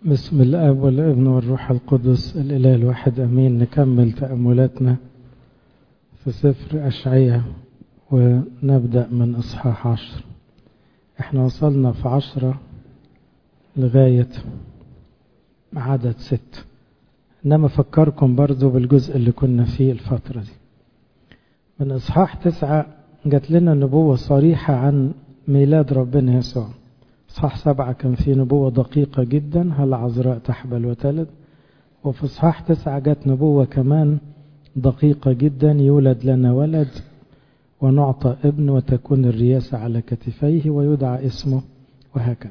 بسم الاب والابن والروح القدس الاله الواحد امين نكمل تاملاتنا في سفر اشعياء ونبدا من اصحاح عشر احنا وصلنا في عشرة لغاية عدد ست انما افكركم برضو بالجزء اللي كنا فيه الفترة دي من اصحاح تسعة جات لنا نبوة صريحة عن ميلاد ربنا يسوع اصحاح سبعة كان فيه نبوة دقيقة جدا هل عذراء تحبل وتلد وفي اصحاح تسعة جت نبوة كمان دقيقة جدا يولد لنا ولد ونعطى ابن وتكون الرياسة على كتفيه ويدعى اسمه وهكذا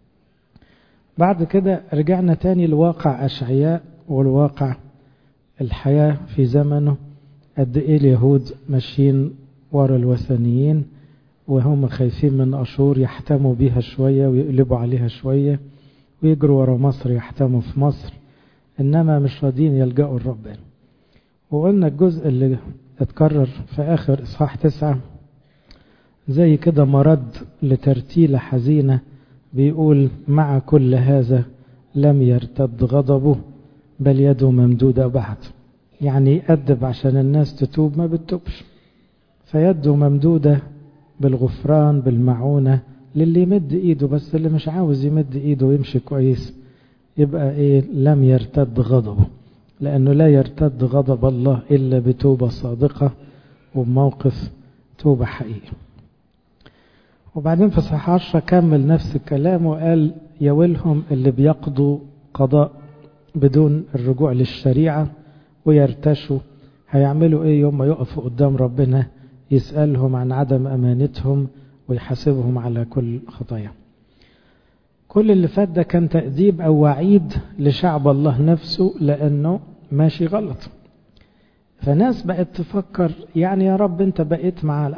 بعد كده رجعنا تاني لواقع أشعياء والواقع الحياة في زمنه قد إيه اليهود ماشيين ورا الوثنيين وهم خايفين من أشور يحتموا بيها شوية ويقلبوا عليها شوية ويجروا ورا مصر يحتموا في مصر إنما مش راضيين يلجأوا لربنا وقلنا الجزء اللي اتكرر في آخر إصحاح تسعة زي كده مرد لترتيلة حزينة بيقول مع كل هذا لم يرتد غضبه بل يده ممدودة بعد يعني يأدب عشان الناس تتوب ما بتتوبش فيده ممدودة بالغفران بالمعونة للي يمد ايده بس اللي مش عاوز يمد ايده ويمشي كويس يبقى ايه لم يرتد غضبه لأنه لا يرتد غضب الله إلا بتوبة صادقة وبموقف توبة حقيقي وبعدين في صحيح عشرة كمل نفس الكلام وقال يولهم اللي بيقضوا قضاء بدون الرجوع للشريعة ويرتشوا هيعملوا ايه يوم ما يقفوا قدام ربنا يسألهم عن عدم أمانتهم ويحاسبهم على كل خطايا كل اللي فات ده كان تأديب أو وعيد لشعب الله نفسه لأنه ماشي غلط فناس بقت تفكر يعني يا رب أنت بقيت مع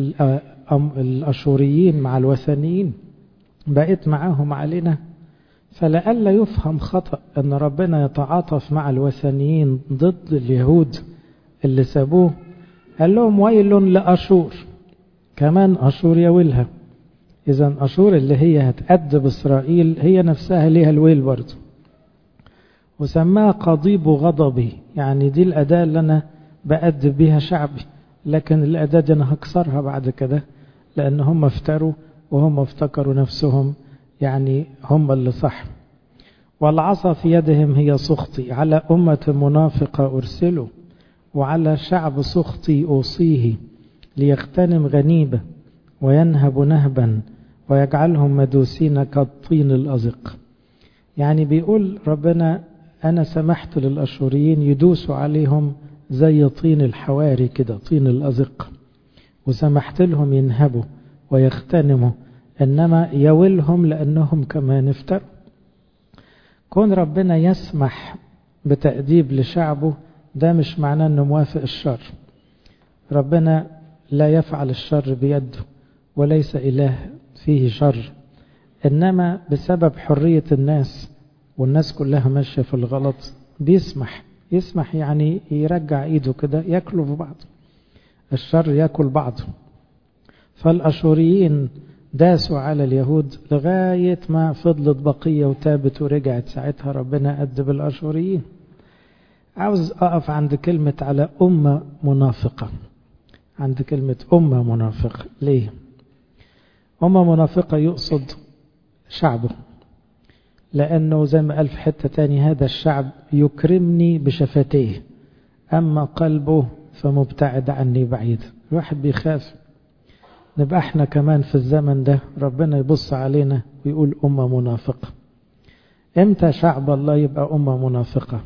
الأشوريين مع الوثنيين بقيت معاهم علينا فلألا يفهم خطأ أن ربنا يتعاطف مع الوثنيين ضد اليهود اللي سابوه قال لهم ويل لأشور كمان أشور يولها إذا أشور اللي هي هتأدب إسرائيل هي نفسها ليها الويل برضه وسماها قضيب غضبي يعني دي الأداة اللي أنا بأدب بيها شعبي لكن الأداة دي أنا هكسرها بعد كده لأن هم افتروا وهم افتكروا نفسهم يعني هم اللي صح والعصا في يدهم هي سخطي على أمة منافقة أرسله وعلى شعب سخطي أوصيه ليغتنم غنيبة وينهب نهبا ويجعلهم مدوسين كالطين الأزق يعني بيقول ربنا أنا سمحت للأشوريين يدوسوا عليهم زي طين الحواري كده طين الأزق وسمحت لهم ينهبوا ويغتنموا إنما يولهم لأنهم كمان افتروا كون ربنا يسمح بتأديب لشعبه ده مش معناه أنه موافق الشر ربنا لا يفعل الشر بيده وليس إله فيه شر إنما بسبب حرية الناس والناس كلها ماشية في الغلط بيسمح يسمح يعني يرجع ايده كده ياكلوا في بعض الشر ياكل بعضه فالأشوريين داسوا على اليهود لغاية ما فضلت بقية وتابت ورجعت ساعتها ربنا أدب الأشوريين عاوز أقف عند كلمة على أمة منافقة عند كلمة أمة منافقة ليه أمة منافقة يقصد شعبه لأنه زي ما قال في حتة تاني هذا الشعب يكرمني بشفتيه أما قلبه فمبتعد عني بعيد الواحد بيخاف نبقى احنا كمان في الزمن ده ربنا يبص علينا ويقول أمة منافقة امتى شعب الله يبقى أمة منافقة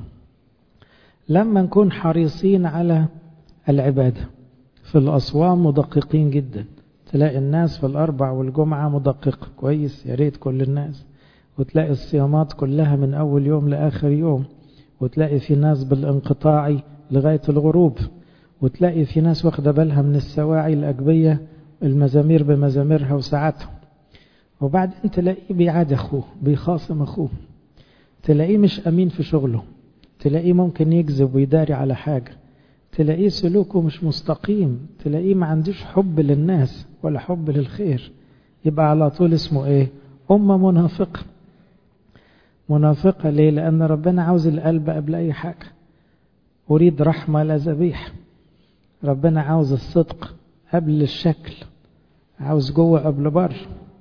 لما نكون حريصين على العبادة في الأصوام مدققين جدا تلاقي الناس في الأربع والجمعة مدقق كويس يا ريت كل الناس وتلاقي الصيامات كلها من أول يوم لآخر يوم وتلاقي في ناس بالانقطاع لغاية الغروب وتلاقي في ناس واخدة بالها من السواعي الأجبية المزامير بمزاميرها وساعاتها وبعدين تلاقيه بيعاد أخوه بيخاصم أخوه تلاقيه مش أمين في شغله تلاقيه ممكن يكذب ويداري على حاجة تلاقيه سلوكه مش مستقيم تلاقيه ما عندوش حب للناس ولا حب للخير يبقى على طول اسمه ايه أمة منافقة منافقة ليه لأن ربنا عاوز القلب قبل أي حاجة أريد رحمة لا ذبيحة ربنا عاوز الصدق قبل الشكل عاوز جوه قبل بره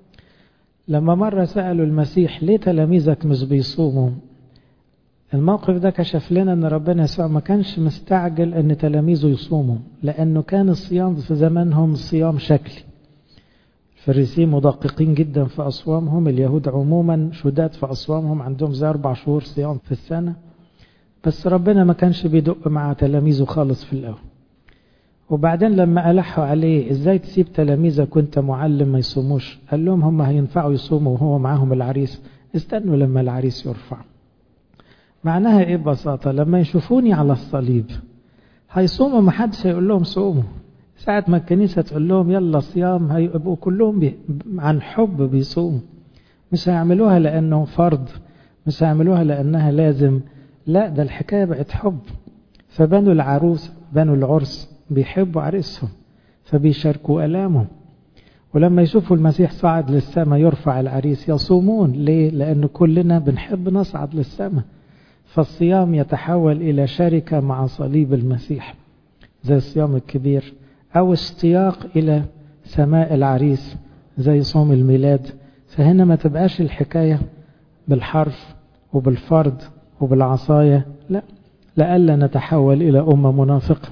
لما مرة سألوا المسيح ليه تلاميذك مش بيصوموا الموقف ده كشف لنا ان ربنا يسوع ما كانش مستعجل ان تلاميذه يصوموا لانه كان الصيام في زمانهم صيام شكلي الفريسيين مدققين جدا في اصوامهم اليهود عموما شداد في اصوامهم عندهم زي اربع شهور صيام في السنه بس ربنا ما كانش بيدق مع تلاميذه خالص في الاول وبعدين لما ألحوا عليه ازاي تسيب تلاميذك وانت معلم ما يصوموش قال لهم هم هينفعوا يصوموا وهو معاهم العريس استنوا لما العريس يرفع معناها ايه ببساطة لما يشوفوني على الصليب هيصوموا ما حدش هيقول لهم صوموا ساعة ما الكنيسة تقول لهم يلا صيام هيبقوا كلهم بي عن حب بيصوموا مش هيعملوها لأنه فرض مش هيعملوها لأنها لازم لا ده الحكاية بقت حب فبنوا العروس بنوا العرس بيحبوا عريسهم فبيشاركوا ألامهم ولما يشوفوا المسيح صعد للسماء يرفع العريس يصومون ليه؟ لأن كلنا بنحب نصعد للسماء فالصيام يتحول إلى شركة مع صليب المسيح زي الصيام الكبير أو اشتياق إلى سماء العريس زي صوم الميلاد فهنا ما تبقاش الحكاية بالحرف وبالفرض وبالعصاية لا لألا نتحول إلى أمة منافقة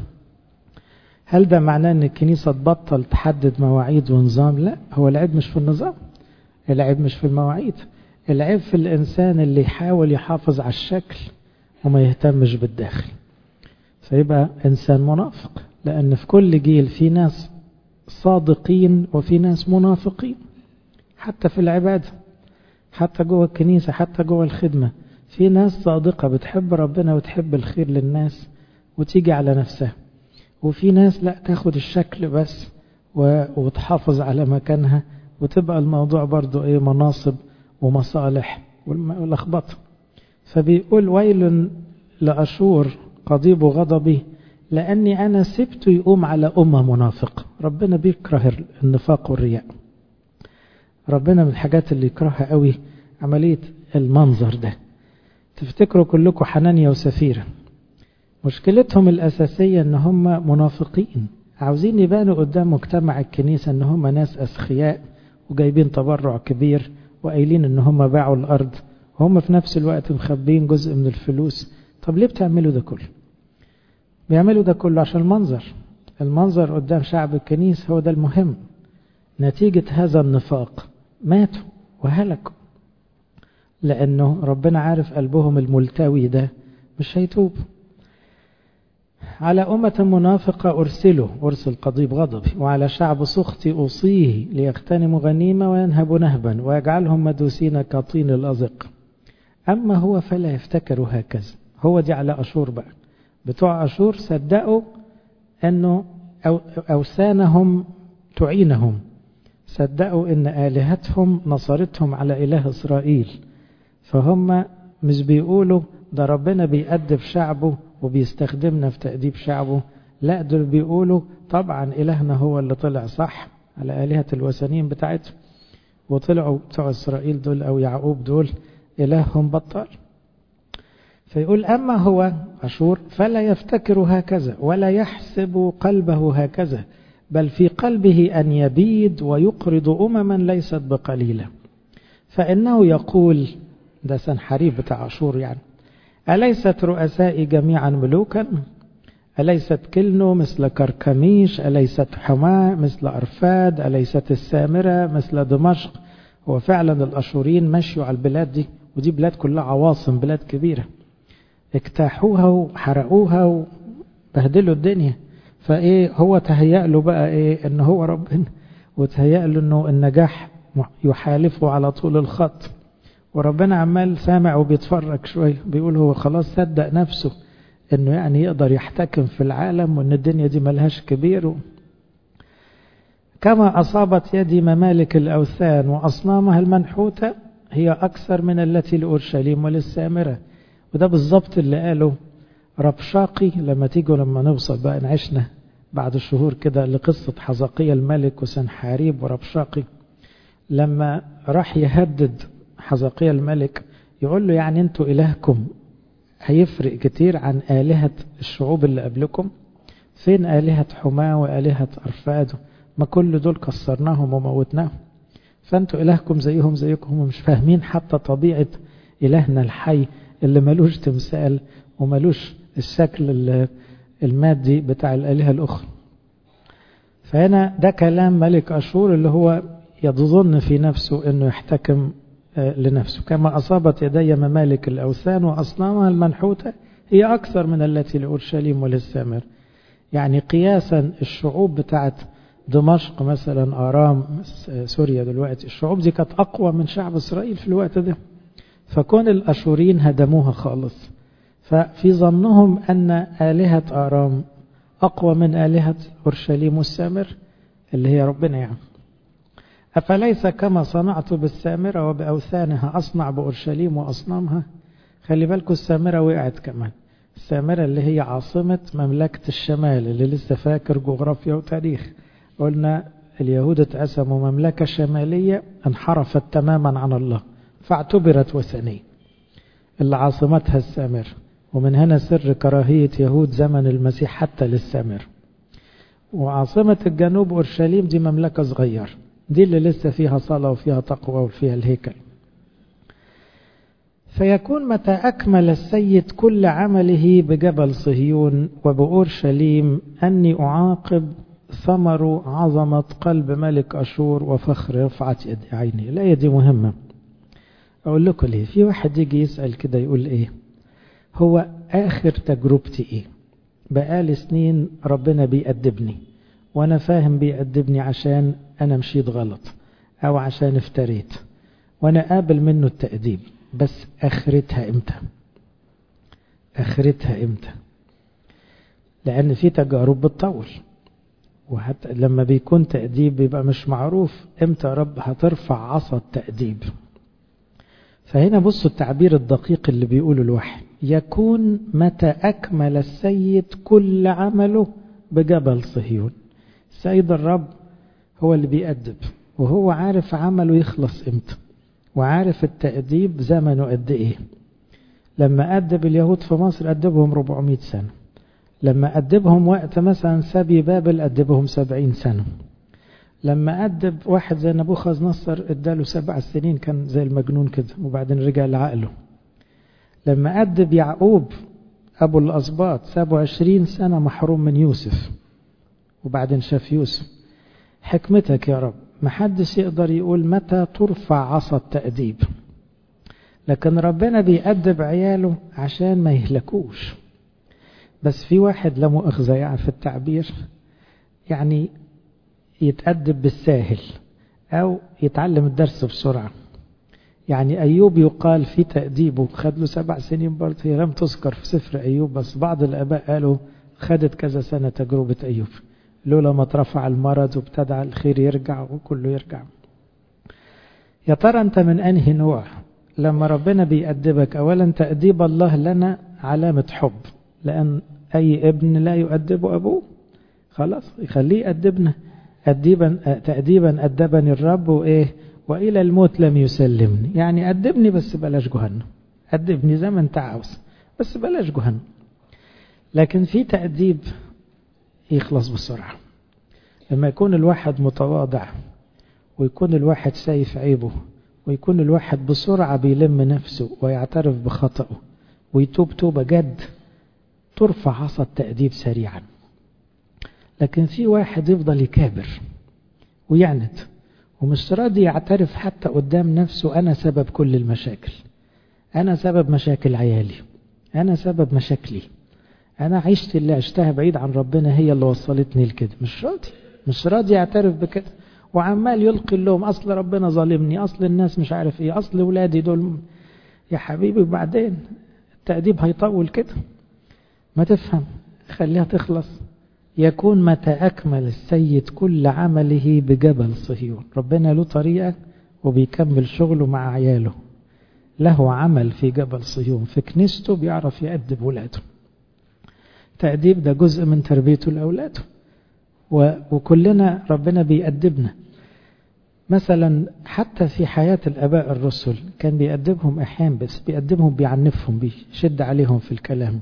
هل ده معناه أن الكنيسة تبطل تحدد مواعيد ونظام لا هو العيب مش في النظام العيب مش في المواعيد العيب في الإنسان اللي يحاول يحافظ على الشكل وما يهتمش بالداخل فيبقى إنسان منافق لأن في كل جيل في ناس صادقين وفي ناس منافقين حتى في العبادة حتى جوه الكنيسة حتى جوه الخدمة في ناس صادقة بتحب ربنا وتحب الخير للناس وتيجي على نفسها وفي ناس لا تاخد الشكل بس وتحافظ على مكانها وتبقى الموضوع برضو ايه مناصب ومصالح واللخبطة فبيقول ويل لأشور قضيب غضبي لأني أنا سبت يقوم على أمة منافقة ربنا بيكره النفاق والرياء ربنا من الحاجات اللي يكرهها قوي عملية المنظر ده تفتكروا كلكم حنانيا وسفيرة مشكلتهم الأساسية أن هم منافقين عاوزين يبانوا قدام مجتمع الكنيسة أن هم ناس أسخياء وجايبين تبرع كبير وقايلين أن هم باعوا الأرض وهم في نفس الوقت مخبين جزء من الفلوس طب ليه بتعملوا ده كله بيعملوا ده كله عشان المنظر المنظر قدام شعب الكنيسة هو ده المهم نتيجة هذا النفاق ماتوا وهلكوا لأنه ربنا عارف قلبهم الملتوي ده مش هيتوب على أمة منافقة أرسله أرسل قضيب غضبي وعلى شعب سخطي أوصيه ليغتنموا غنيمة وينهبوا نهبا ويجعلهم مدوسين كطين الأزق أما هو فلا يفتكر هكذا هو دي على أشور بقى بتوع أشور صدقوا أنه أوثانهم تعينهم صدقوا أن آلهتهم نصرتهم على إله إسرائيل فهم مش بيقولوا ده ربنا بيأدب شعبه وبيستخدمنا في تأديب شعبه لا دول بيقولوا طبعا إلهنا هو اللي طلع صح على آلهة الوثنين بتاعتهم وطلعوا بتوع إسرائيل دول أو يعقوب دول إلههم بطال فيقول أما هو أشور فلا يفتكر هكذا ولا يحسب قلبه هكذا بل في قلبه أن يبيد ويقرض أمما ليست بقليلة فإنه يقول ده سنحريب بتاع أشور يعني أليست رؤسائي جميعا ملوكا أليست كلنو مثل كركميش أليست حماة مثل أرفاد أليست السامرة مثل دمشق هو فعلا الأشوريين مشوا على البلاد دي ودي بلاد كلها عواصم بلاد كبيرة اجتاحوها وحرقوها وبهدلوا الدنيا فايه هو تهيأ له بقى ايه ان هو ربنا وتهيأ له انه النجاح يحالفه على طول الخط وربنا عمال سامع وبيتفرج شوية بيقول هو خلاص صدق نفسه انه يعني يقدر يحتكم في العالم وان الدنيا دي ملهاش كبير و... كما أصابت يدي ممالك الأوثان وأصنامها المنحوتة هي أكثر من التي لأورشليم وللسامرة وده بالظبط اللي قاله ربشاقي لما تيجوا لما نوصل بقى نعيشنا بعد شهور كده لقصة حزقية الملك وسنحاريب وربشاقي لما راح يهدد حزقية الملك يقول له يعني انتوا إلهكم هيفرق كتير عن آلهة الشعوب اللي قبلكم فين آلهة حماة وآلهة أرفاد ما كل دول كسرناهم وموتناهم فانتوا إلهكم زيهم زيكم ومش فاهمين حتى طبيعة إلهنا الحي اللي ملوش تمثال وملوش الشكل المادي بتاع الآلهة الأخرى فهنا ده كلام ملك أشور اللي هو يظن في نفسه أنه يحتكم لنفسه كما أصابت يدي ممالك الأوثان وأصنامها المنحوتة هي أكثر من التي لأورشليم وللسامر يعني قياسا الشعوب بتاعت دمشق مثلا آرام سوريا دلوقتي الشعوب دي كانت أقوى من شعب إسرائيل في الوقت ده فكون الأشوريين هدموها خالص ففي ظنهم أن آلهة آرام أقوى من آلهة أورشليم والسامر اللي هي ربنا يعني أفليس كما صنعت بالسامرة وبأوثانها أصنع بأورشليم وأصنامها خلي بالكم السامرة وقعت كمان السامرة اللي هي عاصمة مملكة الشمال اللي لسه فاكر جغرافيا وتاريخ قلنا اليهود اتقسموا مملكة شمالية انحرفت تماما عن الله فاعتبرت وثنية اللي عاصمتها السامر ومن هنا سر كراهية يهود زمن المسيح حتى للسامر وعاصمة الجنوب أورشليم دي مملكة صغيرة دي اللي لسه فيها صلاة وفيها تقوى وفيها الهيكل فيكون متى أكمل السيد كل عمله بجبل صهيون وبأورشليم أني أعاقب ثمر عظمة قلب ملك أشور وفخر رفعة يد عيني الآية دي مهمة أقول لكم ليه في واحد يجي يسأل كده يقول إيه هو آخر تجربتي إيه بقالي سنين ربنا بيأدبني وأنا فاهم بيأدبني عشان أنا مشيت غلط أو عشان افتريت وأنا قابل منه التأديب بس آخرتها إمتى آخرتها إمتى لأن في تجارب بتطول وحتى لما بيكون تأديب بيبقى مش معروف إمتى يا رب هترفع عصا التأديب فهنا بصوا التعبير الدقيق اللي بيقوله الوحي يكون متى أكمل السيد كل عمله بجبل صهيون السيد الرب هو اللي بيأدب وهو عارف عمله يخلص امتى وعارف التأديب زمنه قد ايه لما أدب اليهود في مصر أدبهم 400 سنة لما أدبهم وقت مثلا سبي بابل أدبهم 70 سنة لما أدب واحد زي نبوخذ نصر اداله سبع سنين كان زي المجنون كده وبعدين رجع لعقله لما أدب يعقوب أبو الأسباط سابه عشرين سنة محروم من يوسف وبعدين شاف يوسف حكمتك يا رب محدش يقدر يقول متى ترفع عصا التأديب لكن ربنا بيأدب عياله عشان ما يهلكوش بس في واحد لا مؤاخذة يعني في التعبير يعني يتأدب بالساهل أو يتعلم الدرس بسرعة يعني أيوب يقال في تأديبه خد له سبع سنين برضه هي لم تذكر في سفر أيوب بس بعض الآباء قالوا خدت كذا سنة تجربة أيوب لولا ما اترفع المرض وابتدع الخير يرجع وكله يرجع يا ترى أنت من أنهي نوع لما ربنا بيأدبك أولا تأديب الله لنا علامة حب لأن أي ابن لا يؤدب أبوه خلاص يخليه يأدبنا أديبا تأديبا أدبني الرب وإيه وإلى الموت لم يسلمني يعني أدبني بس بلاش جهنم أدبني زي ما أنت عاوز بس بلاش جهنم لكن في تأديب يخلص بسرعة لما يكون الواحد متواضع ويكون الواحد شايف عيبه ويكون الواحد بسرعة بيلم نفسه ويعترف بخطأه ويتوب توبة جد ترفع عصا التأديب سريعا لكن في واحد يفضل يكابر ويعند ومش راضي يعترف حتى قدام نفسه أنا سبب كل المشاكل أنا سبب مشاكل عيالي أنا سبب مشاكلي أنا عشت اللي عشتها بعيد عن ربنا هي اللي وصلتني لكده مش راضي مش راضي يعترف بكده وعمال يلقي اللوم أصل ربنا ظالمني أصل الناس مش عارف إيه أصل ولادي دول يا حبيبي وبعدين التأديب هيطول كده ما تفهم خليها تخلص يكون متى أكمل السيد كل عمله بجبل صهيون ربنا له طريقة وبيكمل شغله مع عياله له عمل في جبل صهيون في كنيسته بيعرف يأدب ولاده تأديب ده جزء من تربيته لأولاده وكلنا ربنا بيأدبنا مثلا حتى في حياة الآباء الرسل كان بيقدمهم أحيان بس بيقدمهم بيعنفهم بيشد عليهم في الكلام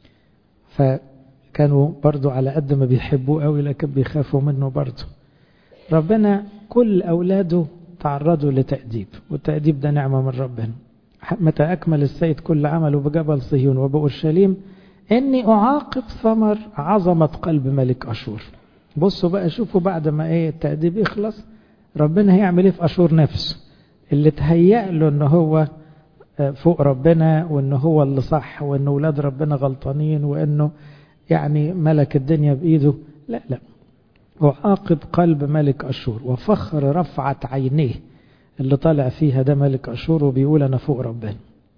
فكانوا برضو على قد ما بيحبوه قوي لكن بيخافوا منه برضو ربنا كل أولاده تعرضوا لتأديب والتأديب ده نعمة من ربنا متى أكمل السيد كل عمله بجبل صهيون وبأورشليم إني أعاقب ثمر عظمة قلب ملك أشور بصوا بقى شوفوا بعد ما إيه التأديب يخلص ربنا هيعمل إيه في أشور نفسه اللي تهيأ له إن هو فوق ربنا وإن هو اللي صح وإن ولاد ربنا غلطانين وإنه يعني ملك الدنيا بإيده لا لا وعاقب قلب ملك أشور وفخر رفعت عينيه اللي طالع فيها ده ملك أشور وبيقول أنا فوق ربنا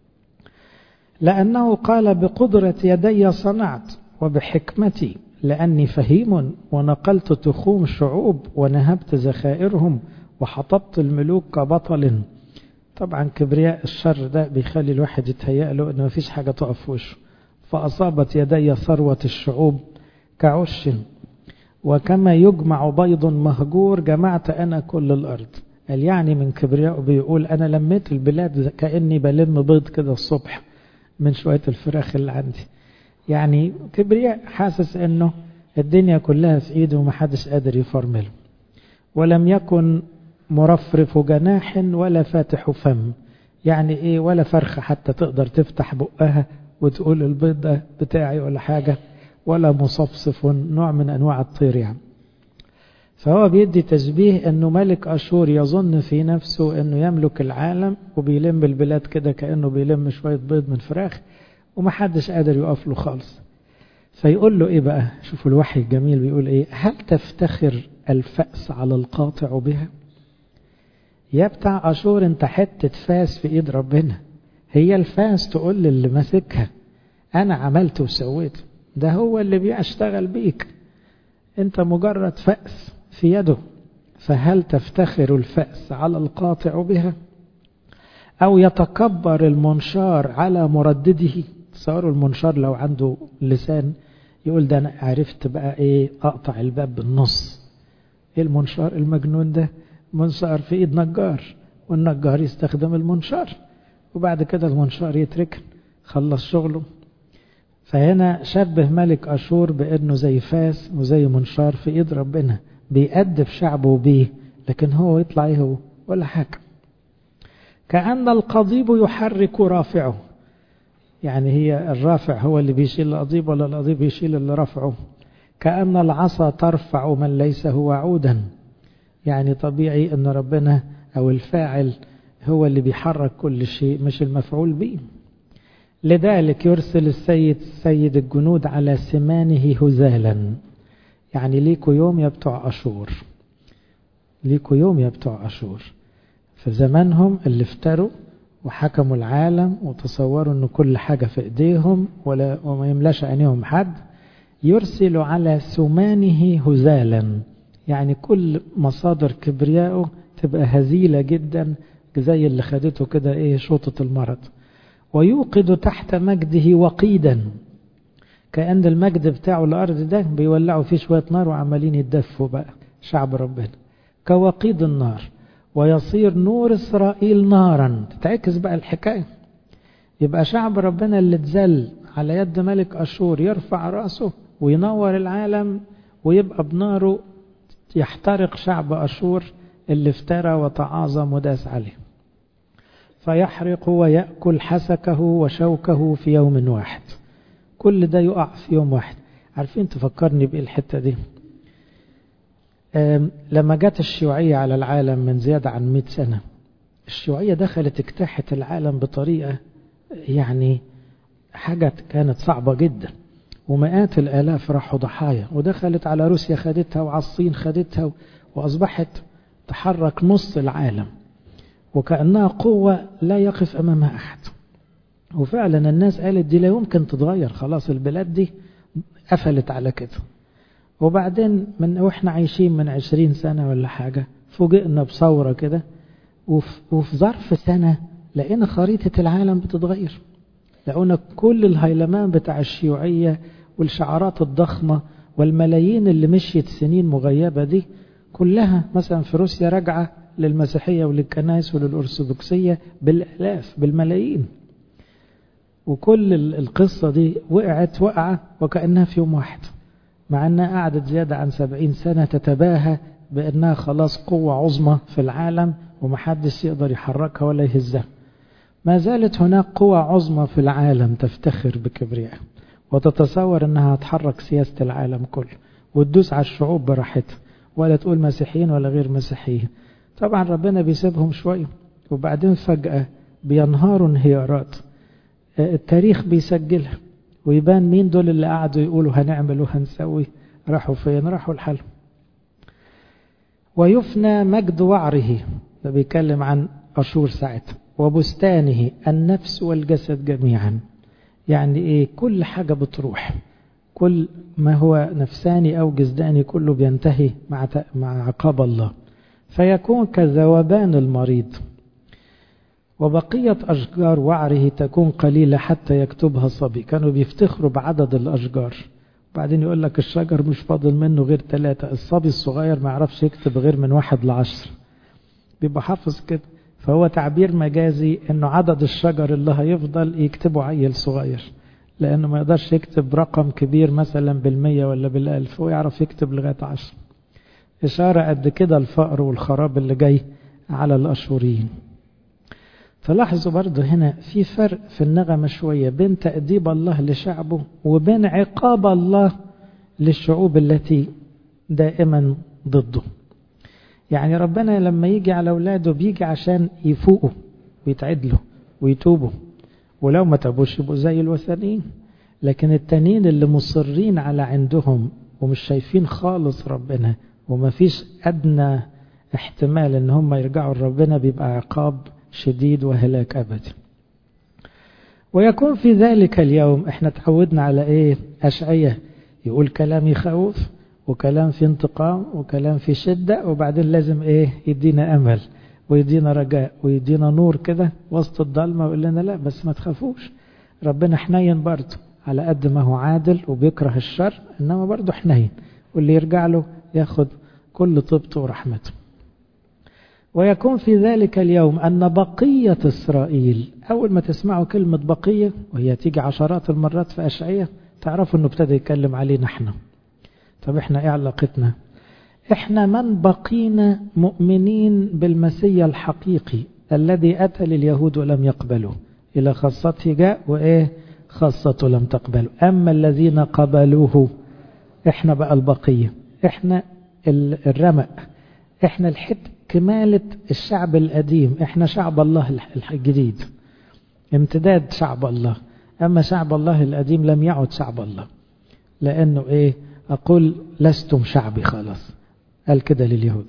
لأنه قال بقدرة يدي صنعت وبحكمتي لأني فهيم ونقلت تخوم شعوب ونهبت ذخائرهم وحطبت الملوك كبطل طبعا كبرياء الشر ده بيخلي الواحد يتهيأ له أنه مفيش حاجة تقف في وشه فأصابت يدي ثروة الشعوب كعش وكما يجمع بيض مهجور جمعت أنا كل الأرض قال يعني من كبرياء بيقول أنا لميت البلاد كأني بلم بيض كده الصبح من شوية الفراخ اللي عندي يعني كبرياء حاسس أنه الدنيا كلها في إيده ومحدش قادر يفرمله ولم يكن مرفرف جناح ولا فاتح فم يعني إيه ولا فرخة حتى تقدر تفتح بقها وتقول البيض ده بتاعي ولا حاجة ولا مصفصف نوع من أنواع الطير يعني فهو بيدي تشبيه أنه ملك أشور يظن في نفسه أنه يملك العالم وبيلم البلاد كده كأنه بيلم شوية بيض من فراخ ومحدش قادر يقف له خالص فيقول له إيه بقى شوفوا الوحي الجميل بيقول إيه هل تفتخر الفأس على القاطع بها يا بتاع أشور انت حتة فاس في إيد ربنا هي الفاس تقول للي ماسكها أنا عملت وسويت ده هو اللي بيشتغل بيك انت مجرد فأس في يده فهل تفتخر الفأس على القاطع بها أو يتكبر المنشار على مردده تصوروا المنشار لو عنده لسان يقول ده أنا عرفت بقى إيه أقطع الباب بالنص إيه المنشار المجنون ده منشار في إيد نجار والنجار يستخدم المنشار وبعد كده المنشار يتركن خلص شغله فهنا شبه ملك أشور بأنه زي فاس وزي منشار في إيد ربنا بيأدب شعبه بيه لكن هو يطلع إيه هو ولا حاجة كأن القضيب يحرك رافعه يعني هي الرافع هو اللي بيشيل القضيب ولا القضيب يشيل اللي رفعه كأن العصا ترفع من ليس هو عودا يعني طبيعي أن ربنا أو الفاعل هو اللي بيحرك كل شيء مش المفعول به لذلك يرسل السيد سيد الجنود على سمانه هزالا يعني ليكوا يوم يا بتوع أشور ليكوا يوم يا بتوع أشور في زمانهم اللي افتروا وحكموا العالم وتصوروا ان كل حاجة في ايديهم ولا وما يملاش عينيهم حد يرسل على سمانه هزالا يعني كل مصادر كبريائه تبقى هزيلة جدا زي اللي خدته كده ايه شوطة المرض ويوقد تحت مجده وقيدا كأن المجد بتاعه الأرض ده بيولعوا فيه شوية نار وعمالين يتدفوا بقى شعب ربنا كوقيد النار ويصير نور إسرائيل نارا تتعكس بقى الحكاية يبقى شعب ربنا اللي اتذل على يد ملك أشور يرفع رأسه وينور العالم ويبقى بناره يحترق شعب أشور اللي افترى وتعاظم وداس عليه فيحرق ويأكل حسكه وشوكه في يوم واحد كل ده يقع في يوم واحد عارفين تفكرني بإيه الحتة دي لما جت الشيوعية على العالم من زيادة عن 100 سنة الشيوعية دخلت اجتاحت العالم بطريقة يعني حاجة كانت صعبة جدا ومئات الآلاف راحوا ضحايا ودخلت على روسيا خدتها وعلى الصين خدتها وأصبحت تحرك نص العالم وكأنها قوة لا يقف أمامها أحد وفعلا الناس قالت دي لا يمكن تتغير خلاص البلاد دي قفلت على كده وبعدين من واحنا عايشين من عشرين سنة ولا حاجة فوجئنا بثورة كده وفي, وفي ظرف سنة لقينا خريطة العالم بتتغير لقونا كل الهيلمان بتاع الشيوعية والشعارات الضخمة والملايين اللي مشيت سنين مغيبة دي كلها مثلا في روسيا راجعة للمسيحية وللكنائس وللأرثوذكسية بالآلاف بالملايين وكل القصة دي وقعت وقعة وكأنها في يوم واحد مع أنها قعدت زيادة عن سبعين سنة تتباهى بأنها خلاص قوة عظمى في العالم ومحدش يقدر يحركها ولا يهزها ما زالت هناك قوة عظمى في العالم تفتخر بكبريائها وتتصور أنها هتحرك سياسة العالم كله وتدوس على الشعوب براحتها ولا تقول مسيحيين ولا غير مسيحيين طبعا ربنا بيسيبهم شوية وبعدين فجأة بينهاروا انهيارات التاريخ بيسجلها ويبان مين دول اللي قعدوا يقولوا هنعمل وهنسوي راحوا فين راحوا الحل ويفنى مجد وعره ده بيتكلم عن أشور ساعتها وبستانه النفس والجسد جميعا يعني ايه كل حاجة بتروح كل ما هو نفساني أو جسداني كله بينتهي مع مع عقاب الله فيكون كذوبان المريض وبقية أشجار وعره تكون قليلة حتى يكتبها الصبي كانوا بيفتخروا بعدد الأشجار بعدين يقول لك الشجر مش فاضل منه غير ثلاثة الصبي الصغير ما يعرفش يكتب غير من واحد لعشر بيبقى حافظ كده فهو تعبير مجازي انه عدد الشجر اللي هيفضل يكتبه عيل صغير لانه ما يقدرش يكتب رقم كبير مثلا بالمية ولا بالالف هو يعرف يكتب لغاية عشر اشارة قد كده الفقر والخراب اللي جاي على الاشوريين فلاحظوا برضه هنا في فرق في النغمة شوية بين تأديب الله لشعبه وبين عقاب الله للشعوب التي دائما ضده يعني ربنا لما يجي على أولاده بيجي عشان يفوقوا ويتعدلوا ويتوبوا ولو ما تابوش يبقوا زي الوثنيين لكن التانيين اللي مصرين على عندهم ومش شايفين خالص ربنا وما فيش أدنى احتمال ان هم يرجعوا لربنا بيبقى عقاب شديد وهلاك أبدي ويكون في ذلك اليوم احنا تعودنا على ايه أشعية يقول كلام يخوف وكلام في انتقام وكلام في شدة وبعدين لازم ايه يدينا أمل ويدينا رجاء ويدينا نور كده وسط الضلمة ويقول لنا لا بس ما تخافوش ربنا حنين برضه على قد ما هو عادل وبيكره الشر إنما برضه حنين واللي يرجع له ياخد كل طيبته ورحمته ويكون في ذلك اليوم أن بقية إسرائيل أول ما تسمعوا كلمة بقية وهي تيجي عشرات المرات في أشعية تعرفوا أنه ابتدى يتكلم علينا احنا طب احنا ايه علاقتنا احنا من بقينا مؤمنين بالمسيا الحقيقي الذي أتى لليهود ولم يقبلوا إلى خاصته جاء وإيه خاصته لم تقبلوا أما الذين قبلوه احنا بقى البقية احنا الرمق احنا الحد كمالة الشعب القديم احنا شعب الله الجديد امتداد شعب الله أما شعب الله القديم لم يعد شعب الله لأنه إيه أقول لستم شعبي خلاص قال كده لليهود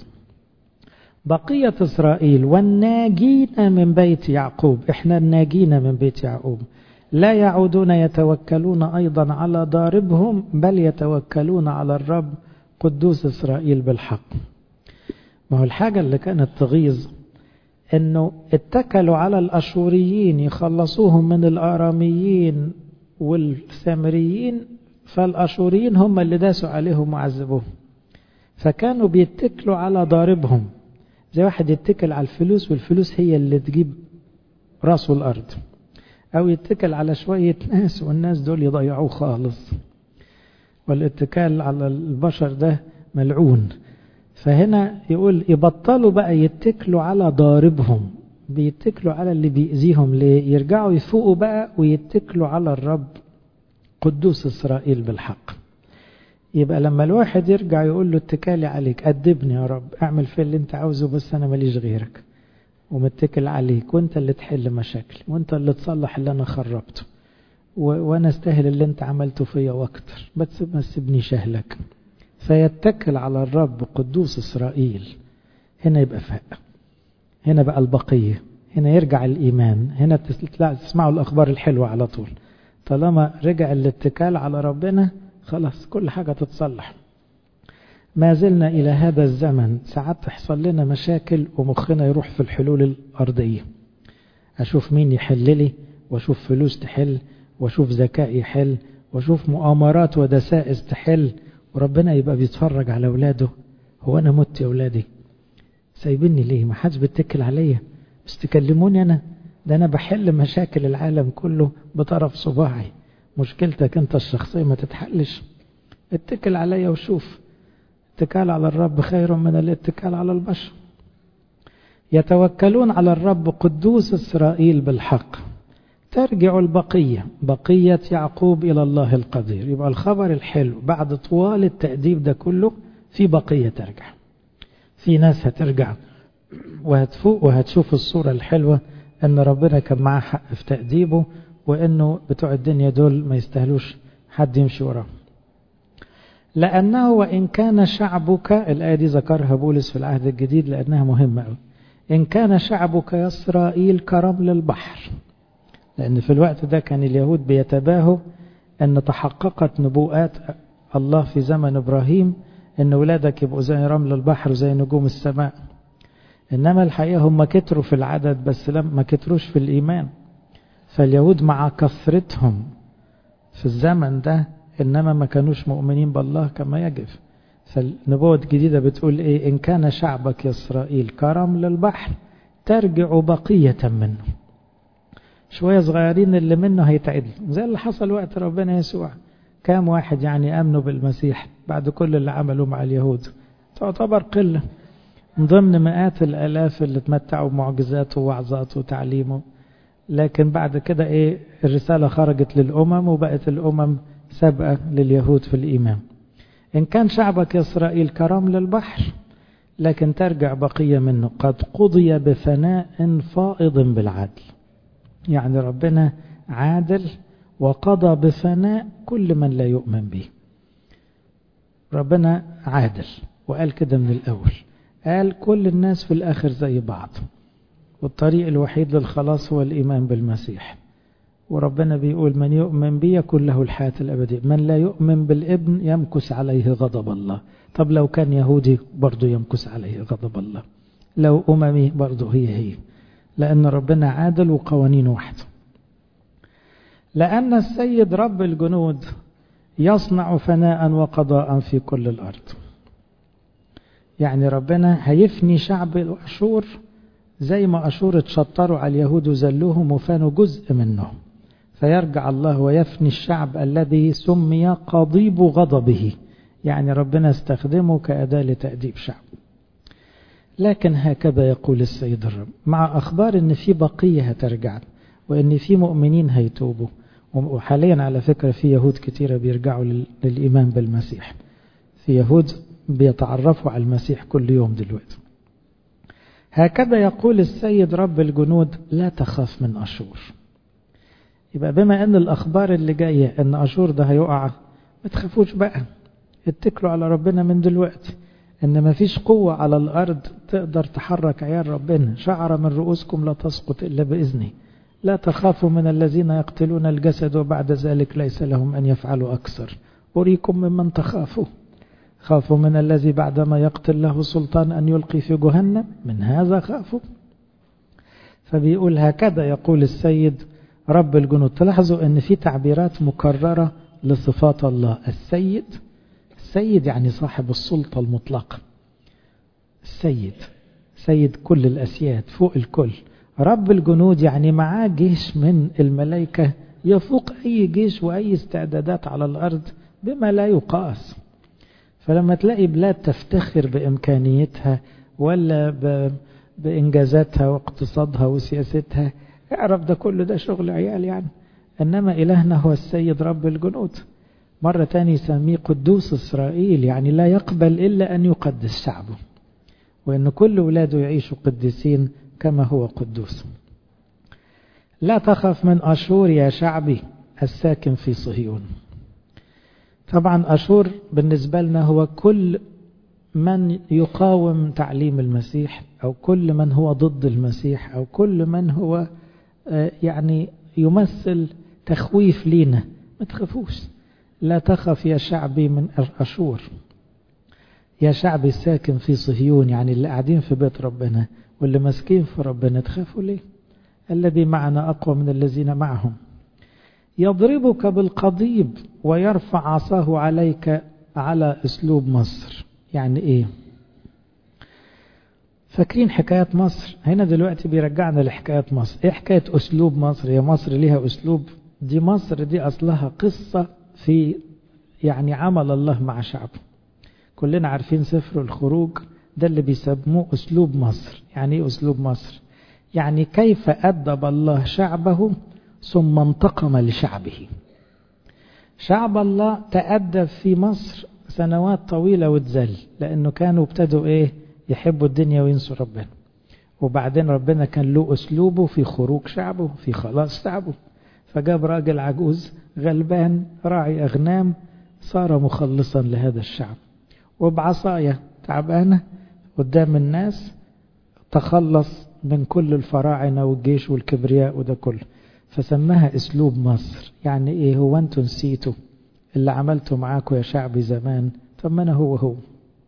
بقية إسرائيل والناجين من بيت يعقوب إحنا الناجين من بيت يعقوب لا يعودون يتوكلون أيضا على ضاربهم بل يتوكلون على الرب قدوس إسرائيل بالحق ما هو الحاجة اللي كانت تغيظ انه اتكلوا على الاشوريين يخلصوهم من الاراميين والسامريين فالاشوريين هم اللي داسوا عليهم وعذبوهم فكانوا بيتكلوا على ضاربهم زي واحد يتكل على الفلوس والفلوس هي اللي تجيب راسه الارض او يتكل على شوية ناس والناس دول يضيعوه خالص والاتكال على البشر ده ملعون فهنا يقول يبطلوا بقى يتكلوا على ضاربهم بيتكلوا على اللي بيأذيهم ليه يرجعوا يفوقوا بقى ويتكلوا على الرب قدوس إسرائيل بالحق يبقى لما الواحد يرجع يقول له اتكالي عليك أدبني يا رب اعمل في اللي انت عاوزه بس أنا ماليش غيرك ومتكل عليك وانت اللي تحل مشاكلي وانت اللي تصلح اللي أنا خربته وانا استاهل اللي انت عملته فيا واكتر بس ما تسيبنيش اهلك فيتكل على الرب قدوس إسرائيل هنا يبقى فاق هنا بقى البقية هنا يرجع الإيمان هنا تسمعوا الأخبار الحلوة على طول طالما رجع الاتكال على ربنا خلاص كل حاجة تتصلح ما زلنا إلى هذا الزمن ساعات تحصل لنا مشاكل ومخنا يروح في الحلول الأرضية أشوف مين يحل لي وأشوف فلوس تحل وأشوف ذكاء يحل وأشوف مؤامرات ودسائس تحل وربنا يبقى بيتفرج على أولاده هو أنا مت يا أولادي سايبيني ليه ما حدش بيتكل عليا مش تكلموني أنا ده أنا بحل مشاكل العالم كله بطرف صباعي مشكلتك أنت الشخصية ما تتحلش اتكل عليا وشوف اتكال على الرب خير من الاتكال على البشر يتوكلون على الرب قدوس إسرائيل بالحق ترجع البقية بقية يعقوب إلى الله القدير يبقى الخبر الحلو بعد طوال التأديب ده كله في بقية ترجع في ناس هترجع وهتفوق وهتشوف الصورة الحلوة أن ربنا كان معاه حق في تأديبه وأنه بتوع الدنيا دول ما يستاهلوش حد يمشي وراه لأنه وإن كان شعبك الآية دي ذكرها بولس في العهد الجديد لأنها مهمة أوي إن كان شعبك يا إسرائيل كرمل البحر لأن في الوقت ده كان اليهود بيتباهوا أن تحققت نبوءات الله في زمن إبراهيم أن ولادك يبقوا زي رمل البحر وزي نجوم السماء إنما الحقيقة هم كتروا في العدد بس لم ما كتروش في الإيمان فاليهود مع كثرتهم في الزمن ده إنما ما كانوش مؤمنين بالله كما يجب فالنبوة الجديدة بتقول إيه إن كان شعبك يا إسرائيل كرم للبحر ترجع بقية منه شوية صغيرين اللي منه هيتعدل زي اللي حصل وقت ربنا يسوع كام واحد يعني أمنوا بالمسيح بعد كل اللي عملوه مع اليهود تعتبر قلة من ضمن مئات الآلاف اللي تمتعوا بمعجزاته ووعظاته وتعليمه لكن بعد كده إيه الرسالة خرجت للأمم وبقت الأمم سابقة لليهود في الإيمان إن كان شعبك يا إسرائيل كرمل البحر لكن ترجع بقية منه قد قضي بفناء فائض بالعدل يعني ربنا عادل وقضى بفناء كل من لا يؤمن به ربنا عادل وقال كده من الأول قال كل الناس في الآخر زي بعض والطريق الوحيد للخلاص هو الإيمان بالمسيح وربنا بيقول من يؤمن بي يكون له الحياة الأبدية من لا يؤمن بالابن يمكس عليه غضب الله طب لو كان يهودي برضه يمكس عليه غضب الله لو أممي برضه هي هي لأن ربنا عادل وقوانينه واحدة لأن السيد رب الجنود يصنع فناء وقضاء في كل الأرض يعني ربنا هيفني شعب أشور زي ما أشور اتشطروا على اليهود وزلوهم وفانوا جزء منهم فيرجع الله ويفني الشعب الذي سمي قضيب غضبه يعني ربنا استخدمه كأداة لتأديب شعب لكن هكذا يقول السيد الرب مع أخبار أن في بقية هترجع وأن في مؤمنين هيتوبوا وحاليا على فكرة في يهود كتيرة بيرجعوا للإيمان بالمسيح في يهود بيتعرفوا على المسيح كل يوم دلوقتي هكذا يقول السيد رب الجنود لا تخاف من أشور يبقى بما أن الأخبار اللي جاية أن أشور ده هيقع ما تخافوش بقى اتكلوا على ربنا من دلوقتي ان ما فيش قوة على الارض تقدر تحرك عيال ربنا شعر من رؤوسكم لا تسقط الا باذنه لا تخافوا من الذين يقتلون الجسد وبعد ذلك ليس لهم ان يفعلوا اكثر اريكم ممن تخافوا خافوا من الذي بعدما يقتل له سلطان ان يلقي في جهنم من هذا خافوا فبيقول هكذا يقول السيد رب الجنود تلاحظوا ان في تعبيرات مكررة لصفات الله السيد السيد يعني صاحب السلطة المطلقة السيد سيد كل الأسياد فوق الكل رب الجنود يعني معاه جيش من الملائكة يفوق أي جيش وأي استعدادات على الأرض بما لا يقاس فلما تلاقي بلاد تفتخر بإمكانيتها ولا ب... بإنجازاتها واقتصادها وسياستها اعرف ده كله ده شغل عيال يعني إنما إلهنا هو السيد رب الجنود مرة تانية يسميه قدوس إسرائيل يعني لا يقبل إلا أن يقدس شعبه وأن كل ولاده يعيشوا قديسين كما هو قدوس لا تخف من أشور يا شعبي الساكن في صهيون طبعا أشور بالنسبة لنا هو كل من يقاوم تعليم المسيح أو كل من هو ضد المسيح أو كل من هو يعني يمثل تخويف لينا ما تخافوش لا تخف يا شعبي من أشور يا شعبي الساكن في صهيون يعني اللي قاعدين في بيت ربنا واللي ماسكين في ربنا تخافوا ليه الذي معنا أقوى من الذين معهم يضربك بالقضيب ويرفع عصاه عليك على أسلوب مصر يعني إيه فاكرين حكايات مصر هنا دلوقتي بيرجعنا لحكايات مصر ايه حكاية اسلوب مصر هي مصر ليها اسلوب دي مصر دي اصلها قصة في يعني عمل الله مع شعبه كلنا عارفين سفر الخروج ده اللي بيسموه اسلوب مصر يعني ايه اسلوب مصر يعني كيف ادب الله شعبه ثم انتقم لشعبه شعب الله تأدب في مصر سنوات طويلة وتزل لأنه كانوا ابتدوا إيه يحبوا الدنيا وينسوا ربنا وبعدين ربنا كان له أسلوبه في خروج شعبه في خلاص شعبه فجاب راجل عجوز غلبان راعي أغنام صار مخلصا لهذا الشعب وبعصاية تعبانة قدام الناس تخلص من كل الفراعنة والجيش والكبرياء وده كله فسماها اسلوب مصر يعني ايه هو انتوا نسيتوا اللي عملته معاكم يا شعبي زمان طب ما انا هو هو